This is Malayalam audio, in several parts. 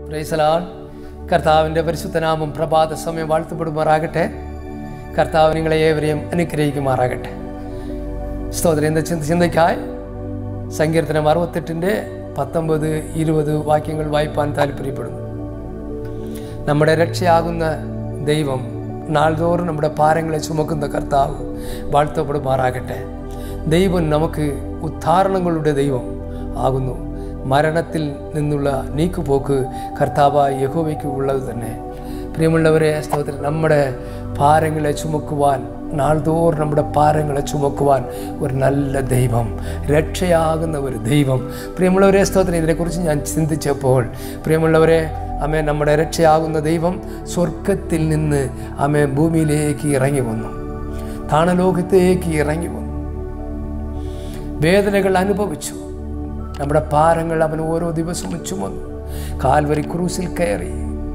പ്രൈസലാൻ കർത്താവിൻ്റെ പരിശുദ്ധനാമം പ്രഭാത സമയം വാഴ്ത്തപ്പെടുമാറാകട്ടെ കർത്താവ് നിങ്ങളെ ഏവരെയും അനുഗ്രഹിക്കുമാറാകട്ടെ സ്തോത്രം എന്ന ചിന്ത ചിന്തയ്ക്കായി സങ്കീർത്തനം അറുപത്തെട്ടിൻ്റെ പത്തൊമ്പത് ഇരുപത് വാക്യങ്ങൾ വായിപ്പാൻ താല്പര്യപ്പെടുന്നു നമ്മുടെ രക്ഷയാകുന്ന ദൈവം നാൾതോറും നമ്മുടെ ഭാരങ്ങളെ ചുമക്കുന്ന കർത്താവ് വാഴ്ത്തപ്പെടുമാറാകട്ടെ ദൈവം നമുക്ക് ഉദ്ധാരണങ്ങളുടെ ദൈവം ആകുന്നു മരണത്തിൽ നിന്നുള്ള നീക്കുപോക്ക് കർത്താവായ യഹോവയ്ക്ക് ഉള്ളത് തന്നെ പ്രിയമുള്ളവരെ സ്തോത്രം നമ്മുടെ ഭാരങ്ങളെ ചുമക്കുവാൻ നാൾതോറും നമ്മുടെ ഭാരങ്ങളെ ചുമക്കുവാൻ ഒരു നല്ല ദൈവം രക്ഷയാകുന്ന ഒരു ദൈവം പ്രിയമുള്ളവരെ സ്തോത്രം ഇതിനെക്കുറിച്ച് ഞാൻ ചിന്തിച്ചപ്പോൾ പ്രിയമുള്ളവരെ അമ്മേ നമ്മുടെ രക്ഷയാകുന്ന ദൈവം സ്വർഗത്തിൽ നിന്ന് അമ്മേ ഭൂമിയിലേക്ക് ഇറങ്ങി വന്നു താണലോകത്തേക്ക് ഇറങ്ങി വന്നു വേദനകൾ അനുഭവിച്ചു നമ്മുടെ ഭാരങ്ങൾ അവൻ ഓരോ ദിവസവും ചുമന്നു കാൽവരി ക്രൂസിൽ കയറി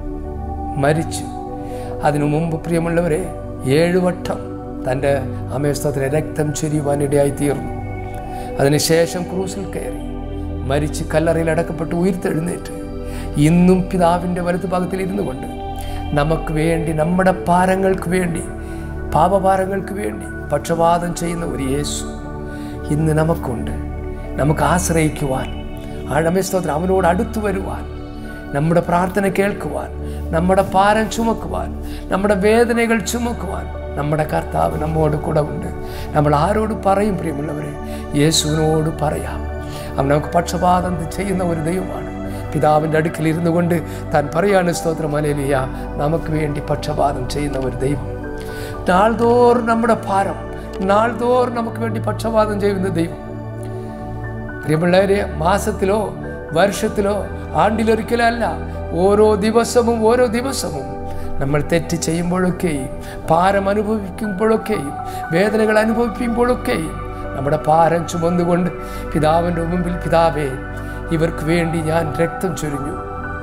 മരിച്ചു അതിനു മുമ്പ് പ്രിയമുള്ളവരെ ഏഴുവട്ടം തൻ്റെ അമേസ്തത്തിന് രക്തം ചൊരിയുവാനിടയായി തീർന്നു അതിനുശേഷം ക്രൂസിൽ കയറി മരിച്ച് കല്ലറയിൽ അടക്കപ്പെട്ട് ഉയർത്തെഴുന്നേറ്റ് ഇന്നും പിതാവിൻ്റെ വലതു ഭാഗത്തിൽ ഇരുന്നു കൊണ്ട് നമുക്ക് വേണ്ടി നമ്മുടെ ഭാരങ്ങൾക്ക് വേണ്ടി പാപഭാരങ്ങൾക്ക് വേണ്ടി പക്ഷപാതം ചെയ്യുന്ന ഒരു യേശു ഇന്ന് നമുക്കുണ്ട് നമുക്ക് ആശ്രയിക്കുവാൻ ആഴമസ്തോത്രം അവനോട് അടുത്തു വരുവാൻ നമ്മുടെ പ്രാർത്ഥന കേൾക്കുവാൻ നമ്മുടെ ഭാരം ചുമക്കുവാൻ നമ്മുടെ വേദനകൾ ചുമക്കുവാൻ നമ്മുടെ കർത്താവ് നമ്മോട് കൂടെ ഉണ്ട് നമ്മൾ ആരോട് പറയും പ്രിയമുള്ളവരെ യേശുവിനോട് പറയാം അവൻ നമുക്ക് പക്ഷപാതം ചെയ്യുന്ന ഒരു ദൈവമാണ് പിതാവിൻ്റെ അടുക്കൽ ഇരുന്നു കൊണ്ട് താൻ പറയാണ് സ്തോത്രം അലേലിയ നമുക്ക് വേണ്ടി പക്ഷപാതം ചെയ്യുന്ന ഒരു ദൈവം നാൾതോറും നമ്മുടെ ഭാരം നാൾതോറും നമുക്ക് വേണ്ടി പക്ഷപാതം ചെയ്യുന്ന ദൈവം പ്രിയമുള്ളവരെ മാസത്തിലോ വർഷത്തിലോ ആണ്ടിലൊരിക്കലല്ല ഓരോ ദിവസവും ഓരോ ദിവസവും നമ്മൾ തെറ്റ് ചെയ്യുമ്പോഴൊക്കെയും ഭാരം അനുഭവിക്കുമ്പോഴൊക്കെയും വേദനകൾ അനുഭവിക്കുമ്പോഴൊക്കെയും നമ്മുടെ ഭാരം ചുമന്നുകൊണ്ട് പിതാവിൻ്റെ മുമ്പിൽ പിതാവേ ഇവർക്ക് വേണ്ടി ഞാൻ രക്തം ചൊരിഞ്ഞു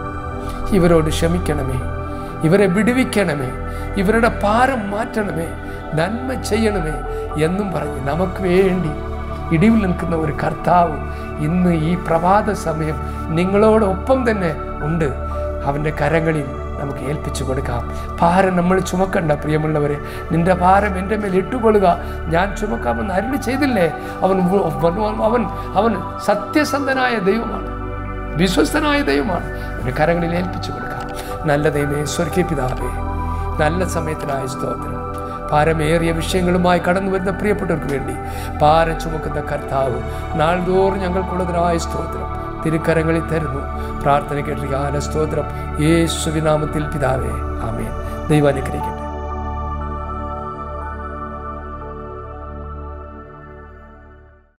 ഇവരോട് ക്ഷമിക്കണമേ ഇവരെ വിടുവിക്കണമേ ഇവരുടെ ഭാരം മാറ്റണമേ നന്മ ചെയ്യണമേ എന്നും പറഞ്ഞ് നമുക്ക് വേണ്ടി ഇടിവിൽ നിൽക്കുന്ന ഒരു കർത്താവ് ഇന്ന് ഈ പ്രഭാത സമയം നിങ്ങളോടൊപ്പം തന്നെ ഉണ്ട് അവൻ്റെ കരങ്ങളിൽ നമുക്ക് ഏൽപ്പിച്ചു കൊടുക്കാം ഭാരം നമ്മൾ ചുമക്കണ്ട പ്രിയമുള്ളവരെ നിന്റെ ഭാരം എൻ്റെ മേൽ ഇട്ടുകൊള്ളുക ഞാൻ ചുമക്കാമെന്ന് അരുളി ചെയ്തില്ലേ അവൻ അവൻ അവൻ സത്യസന്ധനായ ദൈവമാണ് വിശ്വസ്തനായ ദൈവമാണ് അവൻ്റെ കരങ്ങളിൽ ഏൽപ്പിച്ചു കൊടുക്കാം നല്ല ദൈവമേ സ്വർഗീയ പിതാവേ നല്ല സമയത്തിനായ സ്തോത്രം ഭാരമേറിയ വിഷയങ്ങളുമായി കടന്നു വരുന്ന പ്രിയപ്പെട്ടവർക്ക് വേണ്ടി ഭാരം ചുമക്കുന്ന കർത്താവ് നാൾതോറും ഞങ്ങൾക്കുള്ളതിനായ സ്തോത്രം തിരുക്കരങ്ങളിൽ തരുന്നു പ്രാർത്ഥന കേട്ടിരിക്കാൻ സ്തോത്രം യേശുവിനാമത്തിൽ പിതാവേ ആമേൻ ദൈവാനുഗ്രഹിക്കും